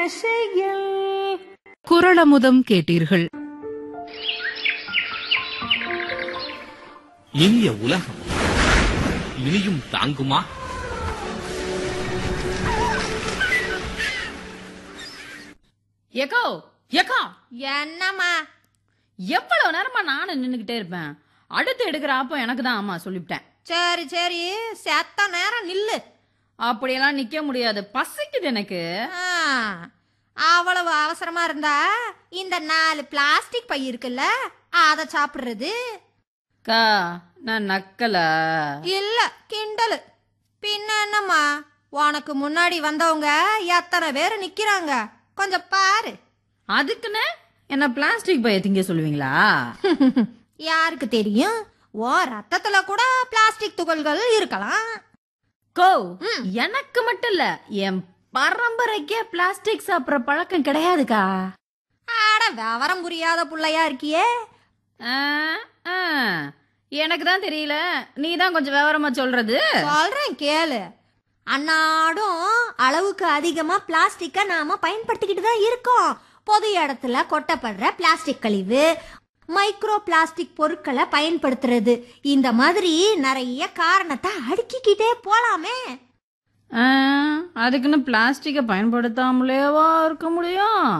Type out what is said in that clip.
குரளமுதம் கேட்டீர்கள் இனிய உலகம் இனியும் தாங்குமா ஏக்கோ ஏக்கா என்னம்மா எவ்வளவு நேரமா நானும் நின்னுகிட்டே இருப்பேன் அடுத்து எடுக்கிற அப்போ எனக்கு தான் ஆமா சொல்லிவிட்டேன் சரி சரி செத்த நேரம் நில்லு அப்படியெல்லாம் நிக்க முடியாது பசிக்குது எனக்கு ஆ, அவ்வளவு அவசரமா இருந்தா இந்த நாலு பிளாஸ்டிக் பை இருக்குல்ல அத சாப்பிடுறது கா நான் நக்கல இல்ல கிண்டலு பின்ன என்னம்மா உனக்கு முன்னாடி வந்தவங்க எத்தனை பேர் நிக்கிறாங்க கொஞ்சம் பாரு அதுக்குன்னு என்ன பிளாஸ்டிக் பைய திங்க சொல்லுவீங்களா யாருக்கு தெரியும் ஓ ரத்தத்துல கூட பிளாஸ்டிக் துகள்கள் இருக்கலாம் கோ எனக்கு மட்டும் இல்ல என் பரம்பரைக்கே பிளாஸ்டிக் சாப்பிடுற பழக்கம் கிடையாதுக்கா ஆட விவரம் புரியாத புள்ளையா இருக்கியே ஆ, ஆ. எனக்கு தான் தெரியல நீ தான் கொஞ்சம் விவரமா சொல்றது சொல்றேன் கேளு அன்னாடும் அளவுக்கு அதிகமா பிளாஸ்டிக்க நாம பயன்படுத்திக்கிட்டு தான் இருக்கோம் பொது இடத்துல கொட்டப்படுற பிளாஸ்டிக் கழிவு மைக்ரோ பிளாஸ்டிக் பொருட்களை பயன்படுத்துறது இந்த மாதிரி நிறைய காரணத்தை அடுக்கிக்கிட்டே போலாமே ஆ, அதுக்குன்னு பிளாஸ்டிக்கை பயன்படுத்தாமலேவா இருக்க முடியும்